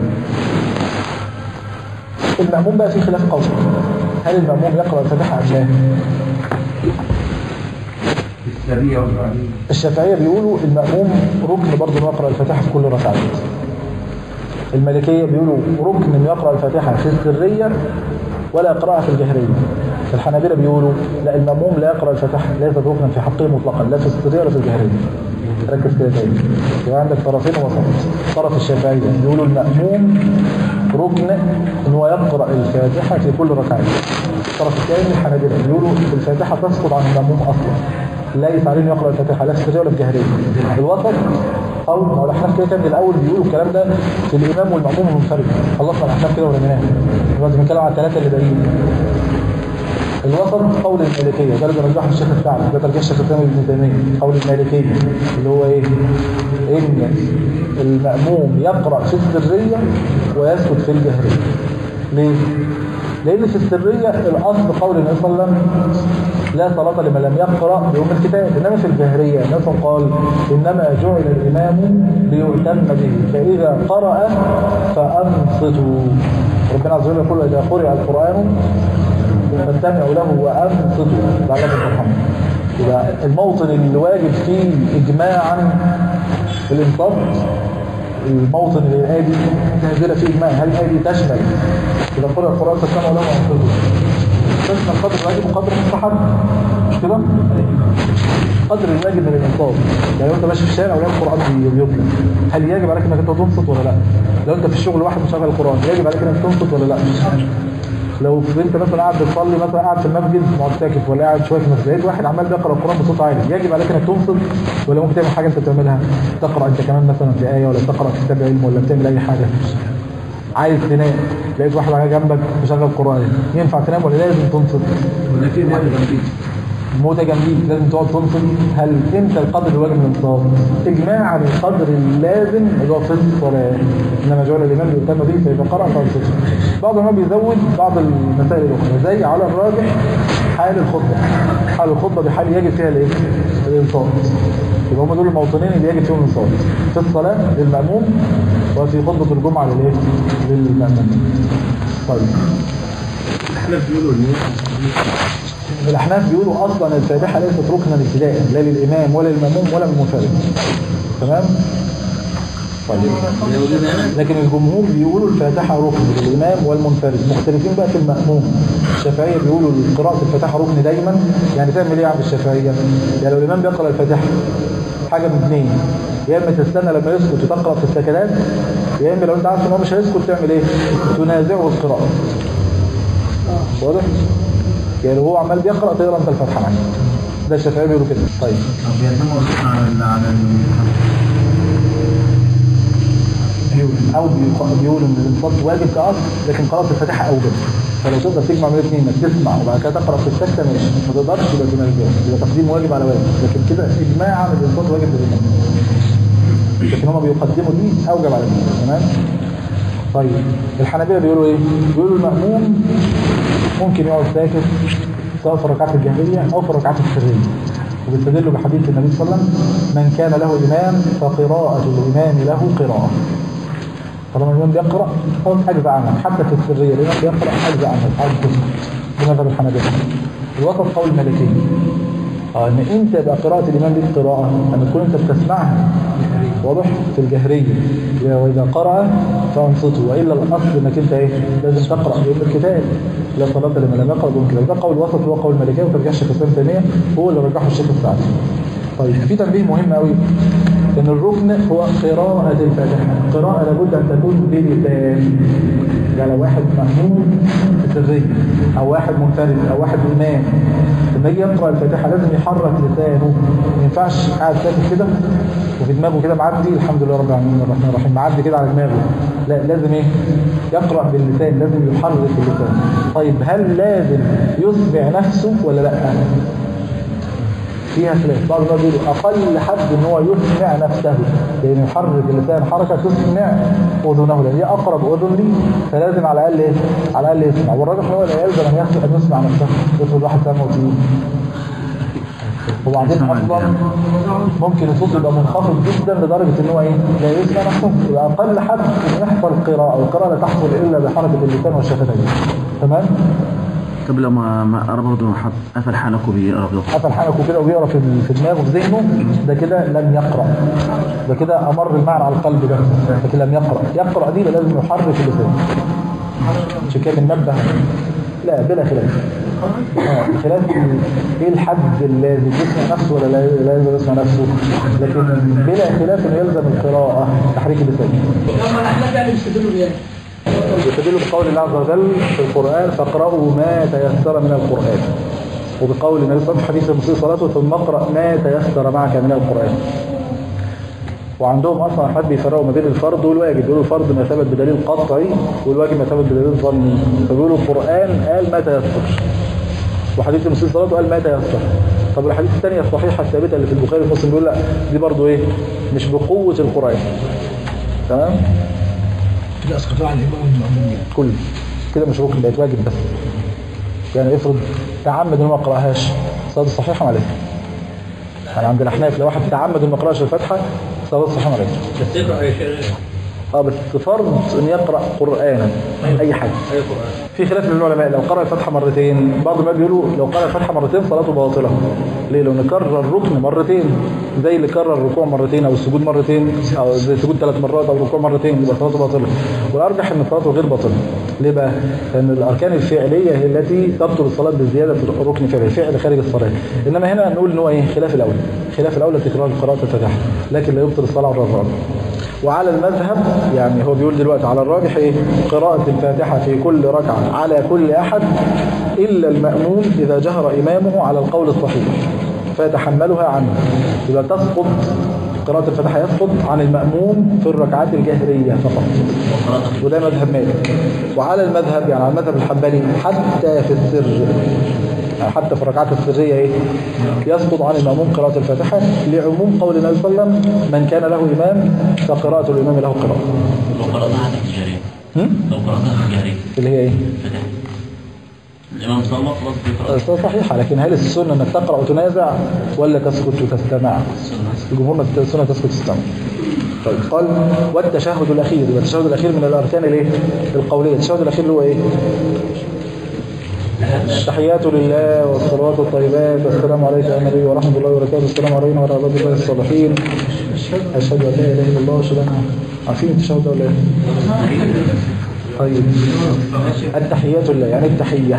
المأموم بقى في خلاف قول هل المأموم يقرأ الفاتحة أم لا؟ السريع والعليم الشافعية بيقولوا المأموم ركن برضه إنه يقرأ الفاتحة في كل ركعة المالكية بيقولوا ركن إنه يقرأ الفاتحة في السرية ولا قراءة في الجهرية الحنابلة بيقولوا لا المأموم لا يقرأ الفاتحة ليست ركنا في حقه مطلقا لا في السرية ولا في الجهرية ركز كده تاني يبقى عندك طرفين وسط طرف الشافعية بيقولوا المأموم ركن إن هو يقرأ الفاتحة في كل ركعة الطرف الثاني الحنابلة بيقولوا الفاتحة تسقط عن المأموم أصلا ليس عليه انه يقرأ الفاتحة لا في السرية ولا في الجهرية الوسط أو ما هو الأحناف كده كان من الأول بيقولوا الكلام ده في الإمام والمأموم المنفرد خلصنا الأحناف كده ولا بنام دلوقتي بنتكلم على الثلاثة اللي باقيين الوسط قول المالكية ده اللي بيرجحه الشيخ الثعلب ده ترجيح الشيخ الثاني ابن تيمية قول المالكية اللي هو ايه ان المأموم يقرأ في السرية ويسكت في الجهرية ليه؟ لأن في السرية الأصل قول النبي صلى الله عليه وسلم لا صلاة لمن لم يقرأ بأم الكتاب إنما في الجهرية مثلا قال إنما جعل الإمام ليؤتم به فإذا قرأ فأنصتوا ربنا عز وجل يقول إذا قرأ القرآن فاستمعوا له وأنصتوا لعلكم ترحمون يبقى الموطن اللي واجب فيه إجماعا الإنصات الموطن اللي الآية دي نازلة فيه إجماع هل الآية دي تشمل إذا قرأ القرآن فاستمعوا له وأنصتوا تشمل قدر الواجب وقدر المستحب مش كده؟ قدر الواجب من الانصات يعني لو انت ماشي في الشارع ولقيت القران بي- بيتلى هل يجب عليك انك انت تنصت ولا لا لو انت في الشغل واحد مشغل القران يجب عليك انك تنصت ولا لا لو في انت مثلا قاعد بتصلي مثلا قاعد في المسجد معتكف ولا قاعد شويه في المسجد لقيت واحد عمال بيقرا القران بصوت عالي يجب عليك انك تنصت ولا ممكن تعمل حاجه انت بتعملها تقرا انت كمان مثلا في ايه ولا تقرا في كتاب علم ولا بتعمل اي حاجه عايز تنام لقيت واحد على جنبك مشغل قران ينفع تنام ولا لازم تنصت ولا في واحد جنبي موتة جنبيك لازم تقعد تنصت هل امتى القدر الواجب من الانصات اجماع عن القدر اللازم اللي هو في الصلاه انما جعل الامام يهتم به فاذا قرأ فانصت بعض ما بيزود بعض المسائل الاخرى زي على الراجح حال الخطبه حال الخطبه دي حال يجب فيها الايه الانصات يبقى هم دول الموطنين اللي يجب فيهم الانصات في الصلاه للماموم وفي خطبه الجمعه للايه للماموم طيب الاحناف بيقولوا ان الأحناف بيقولوا أصلا الفاتحة ليست ركنا ابتداء لا للإمام ولا للمأموم ولا للمنفرد تمام؟ طيب لكن الجمهور بيقولوا الفاتحة ركن للإمام والمنفرد مختلفين بقى في المأموم الشافعية بيقولوا قراءة الفاتحة ركن دايما يعني تعمل إيه عند الشافعية؟ يعني لو الإمام بيقرأ الفاتحة حاجة من اثنين يا إما تستنى لما يسكت وتقرأ في السكنات يا إما لو أنت عارف إن هو مش هيسكت تعمل إيه؟ تنازعه القراءة واضح؟ يعني هو عمال بيقرأ تقرأ انت الفاتحة معاه ده الشافعية بيقولوا كده طيب طب بيعتمدوا الركن على ال- على ال- او بيق- بيقولوا ان الانصات واجب كاصل لكن قراءة الفاتحة اوجب فلو تقدر تجمع بين الاثنين انك تسمع وبعد كده تقرأ في السكتة ماشي ما تقدرش يبقى تنازل يبقى تقديم واجب على واجب لكن كده اجماعا الانصات واجب للامام لكن هم بيقدموا دي اوجب على دي تمام طيب الحنابلة بيقولوا ايه بيقولوا المأموم ممكن يقعد ساكت سواء في الركعات الجاهلية او في الركعات السرية وبيستدلوا بحديث النبي صلى الله عليه وسلم من كان له إمام فقراءة الإمام له قراءة طالما الإمام بيقرأ خلاص أجزع عنها حتى في السرية الإمام بيقرأ أجزع عنها عايز تسمع بمذهب الحنابلة الوسط قول المالكي اه ان انت يبقى قراءة الامام دي قراءة ان تكون انت بتسمعها واضح في الجهرية واذا قرأ فانصتوا والا الاصل انك انت ايه لازم تقرأ بأم الكتاب لا صلاة لمن لم يقرأ بأم الكتاب ده قول وسط هو قول المالكية وترجع الشيخ الاسلام تيمية هو اللي رجحه الشيخ السعدي طيب في تنبيه مهم قوي ان الركن هو قراءة الفاتحة قراءة لابد ان تكون بلسان يعني لو واحد مأمون في سرية او واحد منفرد او واحد امام لما يجي يقرأ الفاتحة لازم يحرك لسانه ما ينفعش قاعد ساكت كده وفي دماغه كده معدي الحمد لله رب العالمين الرحمن الرحيم معدي كده على دماغه لا لازم ايه يقرأ باللسان لازم يحرك اللسان طيب هل لازم يسمع نفسه ولا لا فيها خلاف بعض الناس بيقولوا اقل حد ان هو يسمع نفسه لان يحرك اللسان حركه تسمع اذنه لان هي اقرب اذن لي فلازم على الاقل ايه على الاقل يسمع والراجح ان هو لا يلزم ان يسمع ان يسمع نفسه افرض واحد سامعه تقيل وبعدين اصلا ممكن الصوت يبقى منخفض جدا لدرجه ان هو ايه لا يسمع نفسه يبقى اقل حد ان يحصل قراءه والقراءه لا تحصل الا بحركه اللسان والشفتين تمام طب لو ما ما قرا برضه حط قفل حنكه بيقرا برضه قفل حنكه كده وبيقرا في في دماغه في ذهنه ده كده لم يقرا ده كده امر المعنى على القلب ده لكن لم يقرا يقرا دي يبقى لازم يحرك اللسان عشان كده بننبه لا بلا خلاف اه بخلاف ايه الحد الذي يسمع نفسه ولا لا لا لازم يسمع نفسه لكن بلا خلاف انه يلزم القراءه تحريك اللسان لما الاحناف يعني بيستدلوا بيه يستدل بقول الله عز وجل في القرآن فاقرأوا ما تيسر من القرآن وبقول النبي صلى الله عليه وسلم في حديث المسيء صلاته ثم اقرأ ما تيسر معك من القرآن وعندهم اصلا حد بيفرقوا ما بين الفرض والواجب بيقولوا الفرض ما ثبت بدليل قطعي والواجب ما ثبت بدليل ظني فبيقولوا القرآن قال ما تيسر وحديث المسيء صلاته قال ما تيسر طب الحديث الثانية الصحيحة الثابتة اللي في البخاري ومسلم بيقول لا دي برضو ايه مش بقوة القرآن تمام كده اسقطوها على الامام والمأمومين كله كده مش ركن بقت واجب بس يعني افرض تعمد انه ما قراهاش الصلاة الصحيحة ما عليه يعني عند الأحناف لو واحد تعمد إنه ما يقرأش الفاتحة الصلاة الصحيحة ما عليه بس تقرا يا شيخ اه بس فرض ان يقرا قرانا اي حاجه اي قران في خلاف من العلماء لو قرأ الفاتحة مرتين بعض ما بيقولوا لو قرأ الفاتحة مرتين صلاته باطلة ليه لو نكرر الركن مرتين زي اللي كرر الركوع مرتين او السجود مرتين او زي السجود ثلاث مرات او الركوع مرتين يبقى صلاته باطلة والارجح ان صلاته غير باطلة ليه بقى لان الاركان الفعلية هي التي تبطل الصلاة بالزيادة في الركن فعلي فعل خارج الصلاة انما هنا نقول ان هو ايه خلاف الاول خلاف الاول تكرار قراءة الفاتحة لكن لا يبطل الصلاة على الرابع وعلى المذهب يعني هو بيقول دلوقتي على الراجح ايه قراءة الفاتحة في كل ركعة على كل أحد إلا المأموم إذا جهر إمامه على القول الصحيح فيتحملها عنه يبقى تسقط قراءة الفاتحة يسقط عن المأموم في الركعات الجهرية فقط وده مذهب مالك وعلى المذهب يعني على المذهب الحنبلي حتى في السر حتى في الركعات السرية ايه يسقط عن المأموم قراءة الفاتحة لعموم قول النبي صلى الله عليه وسلم من كان له إمام فقراءة الإمام له قراءة لو قرأتها في الجارية هم؟ لو قرأتها في الجارية اللي هي ايه فتح الإمام صلى الله خلاص بيقرأ الصلاة صحيحة لكن هل السنة انك تقرأ وتنازع ولا تسكت وتستمع الجمهور السنة تسكت وتستمع طيب قال والتشهد الأخير يبقى التشهد الأخير من الأركان الايه القولية التشهد الأخير اللي هو ايه التحيات لله والصلوات الطيبات والسلام عليك يا نبي ورحمة الله وبركاته السلام علينا وعلى عباد الله الصالحين أشهد أن لا إله إلا الله وأشهد أن عارفين التشهد ده ولا إيه؟ طيب التحيات لله يعني التحية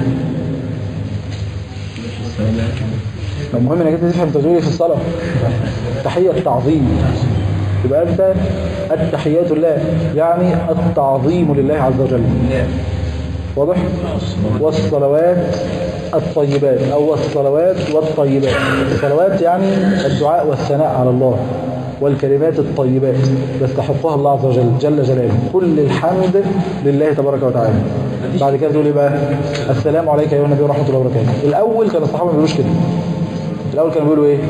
المهم انك انت تفهم تقول في الصلاة التحية التعظيم يبقى انت التحيات لله يعني التعظيم لله عز وجل واضح والصلوات الطيبات او الصلوات والطيبات الصلوات يعني الدعاء والثناء على الله والكلمات الطيبات يستحقها الله عز وجل جل جلاله كل الحمد لله تبارك وتعالى بعد كده تقول ايه بقى السلام عليك ايها النبي ورحمه الله وبركاته الاول كان الصحابه ما بيقولوش كده الاول كانوا بيقولوا ايه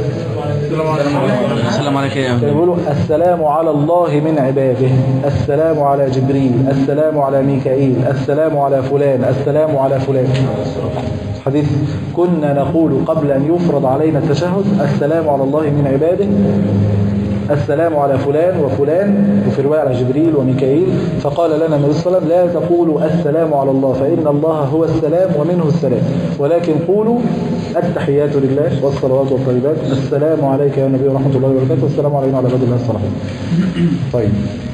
السلام عليك يا كانوا بيقولوا السلام على الله من عباده السلام على جبريل السلام على ميكائيل السلام على فلان السلام على فلان حديث كنا نقول قبل أن يفرض علينا التشهد السلام على الله من عباده السلام على فلان وفلان وفي رواية على جبريل وميكائيل فقال لنا النبي صلى الله عليه وسلم لا تقولوا السلام على الله فإن الله هو السلام ومنه السلام ولكن قولوا التحيات لله والصلوات والطيبات السلام عليك يا نبي ورحمة الله وبركاته والسلام علينا وعلى عباد الله الصالحين طيب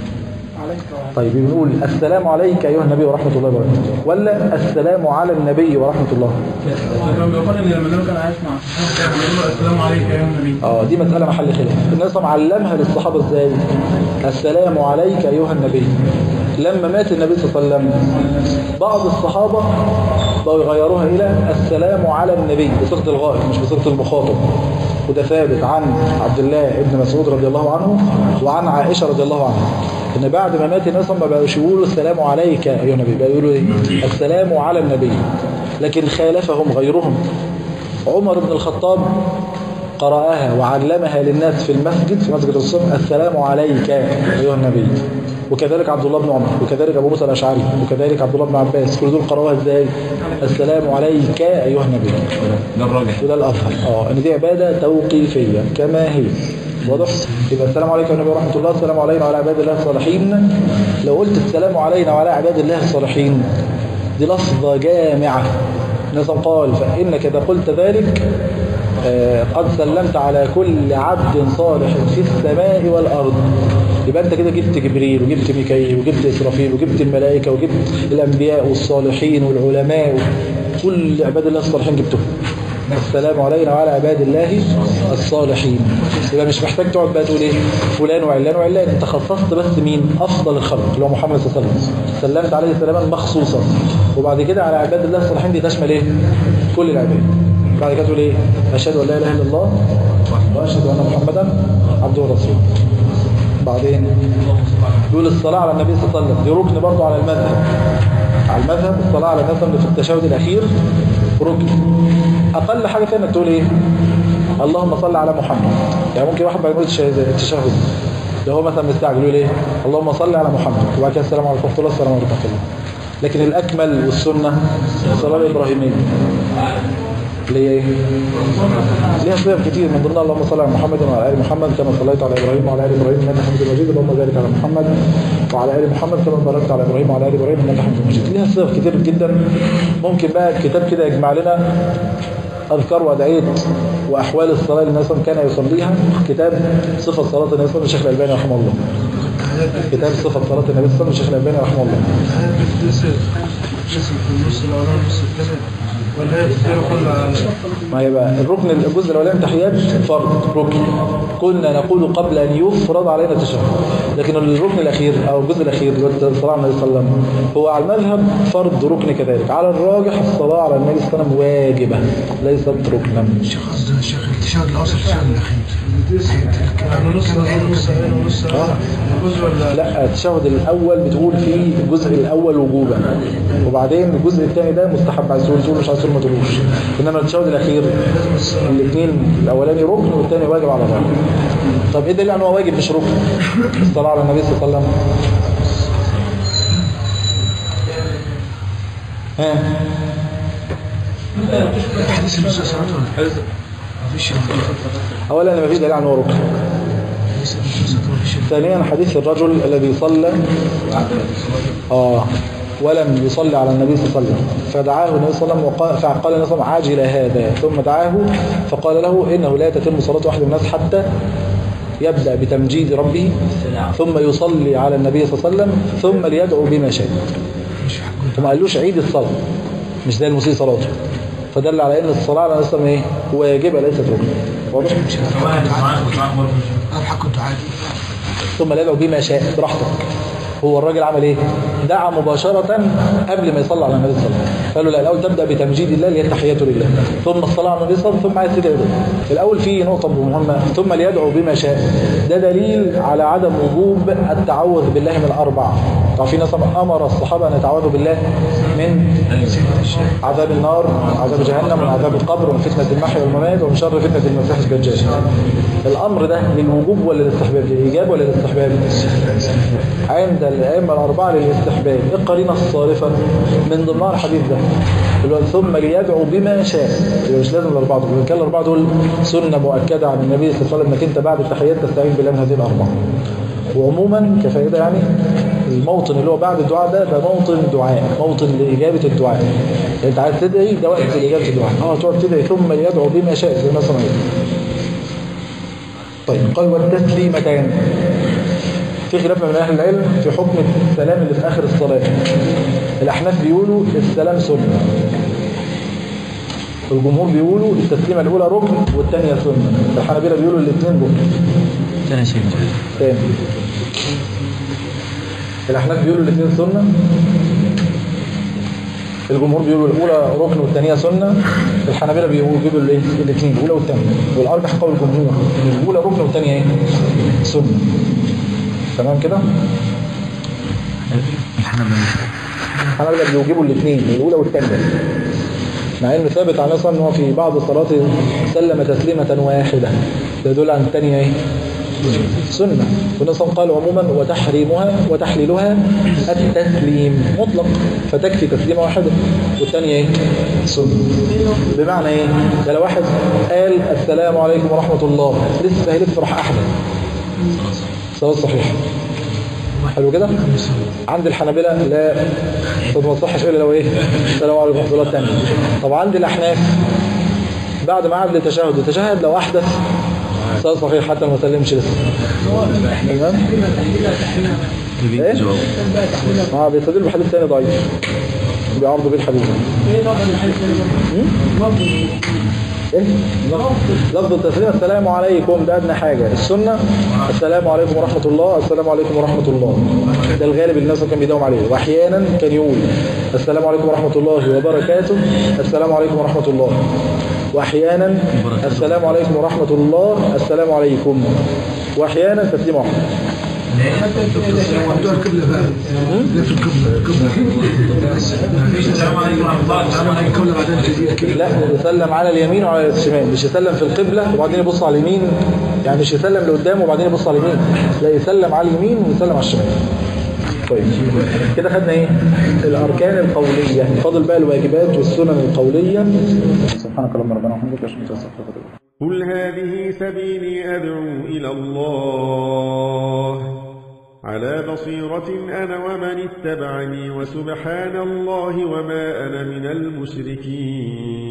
طيب بنقول السلام عليك أيها النبي ورحمة الله وبركاته ولا السلام على النبي ورحمة الله كان بيقول ان لما النبي كان عايش مع الصحابه كان بيقول له السلام عليك يا النبي اه دي مسألة محل خلاف النبي صلى الله عليه وسلم علمها للصحابة ازاي السلام عليك أيها النبي لما مات النبي صلى الله عليه وسلم بعض الصحابة بقوا يغيروها إلى السلام على النبي بصيغة الغائب مش بصيغة المخاطب وده ثابت عن عبد الله بن مسعود رضي الله عنه وعن عائشة رضي الله عنها ان بعد ما مات النبي صلى الله عليه وسلم ما بقوش يقولوا السلام عليك ايها النبي بقوا يقولوا ايه السلام على النبي لكن خالفهم غيرهم عمر بن الخطاب قرأها وعلمها للناس في المسجد في مسجد الصبح السلام عليك أيها النبي وكذلك عبد الله بن عمر وكذلك أبو موسى الأشعري وكذلك عبد الله بن عباس كل دول قرأوها ازاي السلام عليك أيها النبي ده الراجح وده الأظهر اه ان دي عبادة توقيفية كما هي واضح يبقى السلام عليكم يا نبي ورحمة الله السلام علينا وعلى عباد الله الصالحين لو قلت السلام علينا وعلى عباد الله الصالحين دي لفظة جامعة النبي قال فإنك إذا قلت ذلك آه، قد سلمت على كل عبد صالح في السماء والأرض يبقى أنت كده جبت جبريل وجبت ميكائيل وجبت إسرافيل وجبت الملائكة وجبت الأنبياء والصالحين والعلماء كل عباد الله الصالحين جبتهم السلام علينا وعلى عباد الله الصالحين يبقى مش محتاج تقعد بقى تقول ايه فلان وعلان وعلان انت خصصت بس مين افضل الخلق اللي هو محمد صلى الله عليه وسلم سلمت عليه سلاما مخصوصا وبعد كده على عباد الله الصالحين دي تشمل ايه كل العباد بعد كده تقول ايه اشهد ان لا اله الا الله واشهد ان محمدا عبده ورسوله بعدين يقول الصلاة على النبي صلى الله عليه وسلم دي ركن برضه على المذهب على المذهب الصلاة على النبي صلى الله عليه وسلم في التشهد الأخير ركن أقل حاجة فيها انك تقول إيه اللهم صل على محمد يعني ممكن واحد ما يقولش التشهد لو هو مثلا مستعجل يقول إيه اللهم صل على محمد وبعد كده السلام عليكم ورحمة الله السلام عليكم ورحمة الله لكن الأكمل والسنة الصلاة الإبراهيمية اللي هي ايه ليها صيغ كتير من ضمنها اللهم صل على محمد وعلى ال محمد كما صليت على ابراهيم وعلى ال ابراهيم انك حميد مجيد اللهم بارك على محمد وعلى ال محمد كما باركت على ابراهيم وعلى ال ابراهيم انك حميد مجيد ليها صيغ كتير جدا ممكن بقى الكتاب كده يجمع لنا اذكار وادعيه واحوال الصلاه اللي النبي صلى الله عليه وسلم كان يصليها كتاب صفه صلاه النبي صلى الله عليه وسلم الشيخ الالباني رحمه الله كتاب صفه صلاه النبي صلى الله عليه وسلم الشيخ الالباني رحمه الله ما يبقى الركن الجزء الاولاني من التحيات فرض ركن كنا نقول قبل ان يفرض علينا التشهد لكن الركن الاخير او الجزء الاخير اللي هو الصلاه على النبي صلى الله عليه وسلم هو على المذهب فرض ركن كذلك على الراجح الصلاه على النبي صلى الله عليه وسلم واجبه ليست ركنا الشيخ قصد الشيخ التشهد الاوسط التشهد الاخير يعني نص نص نص آه. لا التشهد الاول بتقول فيه الجزء الاول وجوبا وبعدين الجزء الثاني ده مستحب عايز تقول تقول مش عايز تقول ما تقولوش انما التشهد الاخير الاثنين الاولاني ركن والثاني واجب على بعض طب ايه دليل ان هو واجب مش ركن الصلاه على النبي صلى الله عليه وسلم ها حديث النص صلاه ولا مفيش اولا ما فيش دليل على ان هو ركن ثانيا حديث الرجل الذي صلى اه ولم يصلي على النبي صلى الله عليه وسلم فدعاه النبي صلى الله عليه وسلم وقال فقال النبي صلى الله عليه وسلم عاجل هذا ثم دعاه فقال له انه لا تتم صلاه احد الناس حتى يبدا بتمجيد ربه ثم يصلي على النبي صلى الله عليه وسلم ثم ليدعو بما شاء فما قالوش عيد الصلاه مش زي المسيء صلاته فدل على ان الصلاه على النبي صلى الله عليه وسلم ايه واجبه ليست ركن واضح اضحك كنت عادي ثم لا يدعو بما شاء براحتك هو الراجل عمل ايه دعا مباشرة قبل ما يصلي على النبي صلى الله عليه وسلم قال له لا الاول تبدا بتمجيد الله اللي هي التحيات لله ثم الصلاه على النبي صلى الله عليه وسلم ثم عايز تدعي له. الاول في نقطه مهمه ثم ليدعو بما شاء ده دليل على عدم وجوب التعوذ بالله من الاربع طبعا في ناس امر الصحابه ان يتعوذوا بالله من عذاب النار من عذاب جهنم من عذاب القبر ومن فتنه المحيا والممات ومن شر فتنه المسيح الدجال الامر ده للوجوب ولا للاستحباب للايجاب ولا للاستحباب عند الائمه الاربعه للاستحباب ايه القرينه الصارفه من ضمنها الحديث ده اللي هو ثم ليدعو بما شاء يبقى مش لازم الاربعه دول كان الاربعه دول سنه مؤكده عن النبي صلى الله عليه وسلم انك انت بعد التحيات تستعين بالله من هذه الاربعه وعموما كفائده يعني الموطن اللي هو بعد الدعاء ده ده موطن دعاء موطن لاجابه الدعاء يعني انت عايز تدعي ده وقت لاجابه الدعاء اه تقعد تدعي ثم ليدعو بما شاء زي ما صنع طيب قال والتسليمتان في خلاف من اهل العلم في حكم السلام اللي في اخر الصلاه الاحناف بيقولوا السلام سنه الجمهور بيقولوا التسليمه الاولى ركن والثانيه سنه الحنابلة بيقولوا الاثنين ركن ثاني شيء تاني الاحناف بيقولوا الاثنين سنه الجمهور بيقولوا الاولى ركن والثانيه سنه الحنابلة بيقولوا بيقولوا الايه الاثنين الاولى والثانيه والارجح قول الجمهور ان الاولى ركن والثانيه ايه سنه تمام كده الحنابلة بيوجبوا الاثنين الاولى والثانيه مع انه ثابت عن اصلا ان هو في بعض صلاته سلم تسليمه واحده ده يدل عن الثانيه ايه سنه والنبي قال عموما وتحريمها وتحليلها التسليم مطلق فتكفي تسليمه واحده والثانيه ايه سنه بمعنى ايه ده لو واحد قال السلام عليكم ورحمه الله لسه هيلف راح احدث صلاه صحيحه حلو كده عند الحنابلة لا طب ما تصحش الا لو ايه السلام عليكم ورحمه الله الثانيه طب عند الاحناف بعد ما عاد للتشهد وتشهد لو احدث صلاه صحيح حتى ما سلمش لسه تمام ايه اه بيستدل بحديث ثاني ضعيف بيعرضوا بيه الحديث ايه لفظ التسليم السلام عليكم ده ادنى حاجه السنه السلام عليكم ورحمه الله السلام عليكم ورحمه الله ده الغالب اللي الناس كان بيداوم عليه واحيانا كان يقول السلام عليكم ورحمه الله وبركاته السلام عليكم ورحمه الله واحيانا السلام عليكم ورحمه الله السلام عليكم واحيانا تسليم واحد موضوع القبلة بقى لا في القبلة القبلة السلام عليكم ورحمة الله السلام عليكم القبلة بعدين تزيد كده لا يسلم على اليمين وعلى الشمال مش يسلم في القبلة وبعدين يبص على اليمين يعني مش يسلم لقدام وبعدين يبص على اليمين لا يسلم على اليمين ويسلم على الشمال طيب كده خدنا ايه الاركان القوليه فاضل بقى الواجبات والسنن القوليه سبحانك اللهم ربنا وبحمدك اشهد ان لا اله الا انت استغفرك واتوب إليك. قل هذه سبيلي أدعو إلى الله على بصيرة أنا ومن اتبعني وسبحان الله وما أنا من المشركين